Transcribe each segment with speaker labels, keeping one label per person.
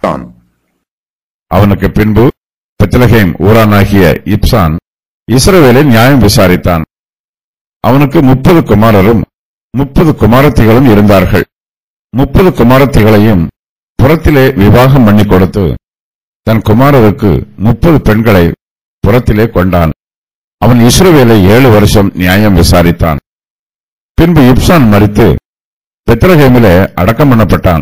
Speaker 1: Ibzan
Speaker 2: அவனுக்கு பின்பு Bethlehem ஊரானாகிய இப்சான் இஸ்ரவேலை நியாயம் விசாரித்தான் அவனுக்கு முப்பது குமாரரும் முப்பது குமாரத்திகளும் இருந்தார்கள் முப்பது குமாரத்திகளையும் புறத்திலே விவாகம் பண்ணி கொடுத்து தன் குமாரருக்கு முப்பது பெண்களை புறத்திலே கொண்டான் அவன் இஸ்ரவேலை ஏழு வருஷம் நியாயம் விசாரித்தான் பின்பு இப்சான் மரித்து பெத்லஹேமிலே அடக்கம் பண்ணப்பட்டான்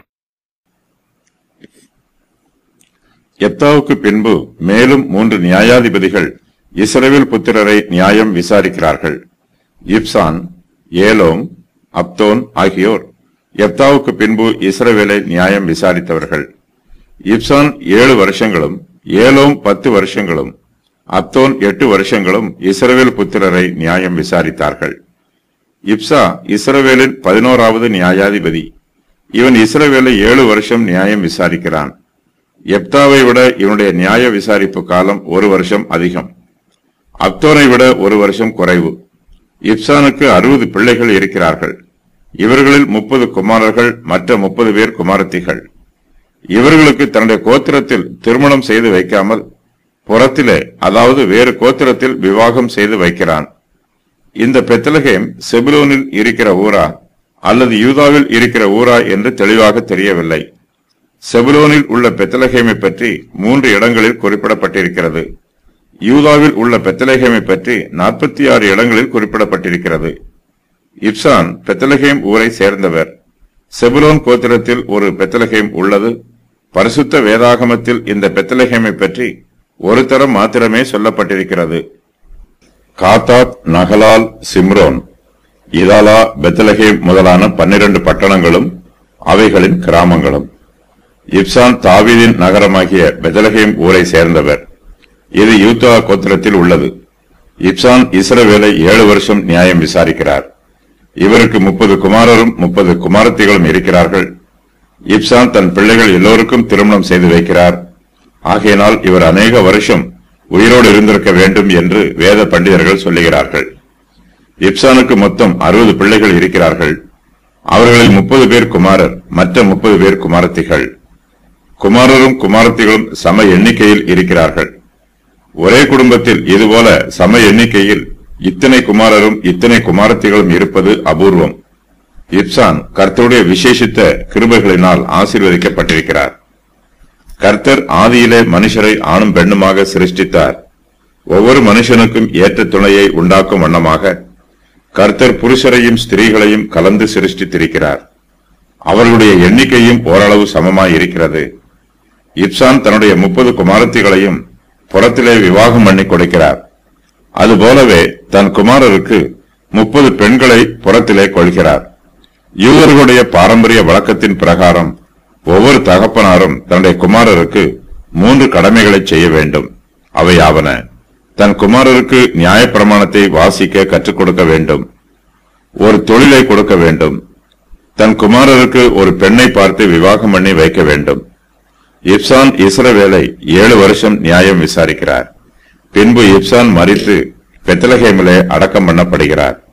Speaker 1: எத்தாவுக்கு பின்பு மேலும் மூன்று நியாயாதிபதிகள் இஸ்ரவேல் புத்திரரை நியாயம் விசாரிக்கிறார்கள் இப்சான் ஏலோம் அப்தோன் ஆகியோர் எப்தாவுக்கு பின்பு இஸ்ரவேலை நியாயம் விசாரித்தவர்கள் இப்சான் ஏழு வருஷங்களும் ஏலோம் பத்து வருஷங்களும் அப்தோன் எட்டு வருஷங்களும் இஸ்ரவேல் புத்திரரை நியாயம் விசாரித்தார்கள் இப்சா இஸ்ரவேலின் பதினோராவது நியாயாதிபதி இவன் இஸ்ரவேலை ஏழு வருஷம் நியாயம் விசாரிக்கிறான் எப்தாவை விட இவனுடைய நியாய விசாரிப்பு காலம் ஒரு வருஷம் அதிகம் அப்தோனை விட ஒரு வருஷம் குறைவு இப்சானுக்கு அறுபது பிள்ளைகள் இருக்கிறார்கள் இவர்களில் முப்பது குமாரர்கள் மற்ற முப்பது பேர் குமாரத்திகள் இவர்களுக்கு தன்னுடைய கோத்திரத்தில் திருமணம் செய்து வைக்காமல் புறத்திலே அதாவது வேறு கோத்திரத்தில் விவாகம் செய்து வைக்கிறான் இந்த பெத்தலகேம் செபுலோனில் இருக்கிற ஊரா அல்லது யூதாவில் இருக்கிற ஊரா என்று தெளிவாக தெரியவில்லை செபுலோனில் உள்ள பெத்தலகேமை பற்றி மூன்று இடங்களில் குறிப்பிடப்பட்டிருக்கிறது யூதாவில் உள்ள பெத்தலகேமை பற்றி நாற்பத்தி ஆறு இடங்களில் குறிப்பிடப்பட்டிருக்கிறது இப்சான் பெத்தலகேம் ஊரை சேர்ந்தவர் செபுலோன் கோத்திரத்தில் ஒரு பெத்தலகேம் உள்ளது பரிசுத்த வேதாகமத்தில் இந்த பெத்தலகேமை பற்றி ஒரு தரம் மாத்திரமே சொல்லப்பட்டிருக்கிறது காத்தாத் நகலால் சிம்ரோன் இதாலா பெத்தலகேம் முதலான பன்னிரண்டு பட்டணங்களும் அவைகளின் கிராமங்களும் இப்சான் தாவீதின் நகரமாகிய பெத்தலகேம் ஊரை சேர்ந்தவர் இது யூதா கோத்திரத்தில் உள்ளது இப்சான் இஸ்ரவேலை ஏழு வருஷம் நியாயம் விசாரிக்கிறார் இவருக்கு முப்பது குமாரரும் முப்பது குமாரத்திகளும் இருக்கிறார்கள் இப்சான் தன் பிள்ளைகள் எல்லோருக்கும் திருமணம் செய்து வைக்கிறார் ஆகையினால் இவர் அநேக வருஷம் உயிரோடு இருந்திருக்க வேண்டும் என்று வேத பண்டிதர்கள் சொல்லுகிறார்கள் இப்சானுக்கு மொத்தம் அறுபது பிள்ளைகள் இருக்கிறார்கள் அவர்களில் முப்பது பேர் குமாரர் மற்ற முப்பது பேர் குமாரத்திகள் குமாரரும் குமாரத்திகளும் சம எண்ணிக்கையில் இருக்கிறார்கள் ஒரே குடும்பத்தில் இதுபோல சம எண்ணிக்கையில் இத்தனை குமாரரும் இத்தனை குமாரத்திகளும் இருப்பது அபூர்வம் இப்சான் கர்த்தருடைய விசேஷித்த கிருபைகளினால் ஆசீர்வதிக்கப்பட்டிருக்கிறார் கர்த்தர் ஆதியிலே மனுஷரை ஆணும் பெண்ணுமாக சிருஷ்டித்தார் ஒவ்வொரு மனுஷனுக்கும் ஏற்ற துணையை உண்டாக்கும் வண்ணமாக கர்த்தர் புருஷரையும் ஸ்திரீகளையும் கலந்து சிருஷ்டித்திருக்கிறார் அவர்களுடைய எண்ணிக்கையும் ஓரளவு சமமாய் இருக்கிறது இப்சான் தன்னுடைய முப்பது குமாரத்திகளையும் புறத்திலே விவாகம் பண்ணி கொடுக்கிறார் அதுபோலவே தன் குமாரருக்கு முப்பது பெண்களை புறத்திலே கொள்கிறார் யூதர்களுடைய பாரம்பரிய வழக்கத்தின் பிரகாரம் ஒவ்வொரு தகப்பனாரும் தன்னுடைய குமாரருக்கு மூன்று கடமைகளை செய்ய வேண்டும் அவையாவன தன் குமாரருக்கு நியாயப்பிரமாணத்தை வாசிக்க கற்றுக் கொடுக்க வேண்டும் ஒரு தொழிலை கொடுக்க வேண்டும் தன் குமாரருக்கு ஒரு பெண்ணை பார்த்து விவாகம் பண்ணி வைக்க வேண்டும் இப்சான் இஸ்ரவேலை ஏழு வருஷம் நியாயம் விசாரிக்கிறார் பின்பு இப்சான் மரித்து பெத்தலகேமிலே அடக்கம் பண்ணப்படுகிறார்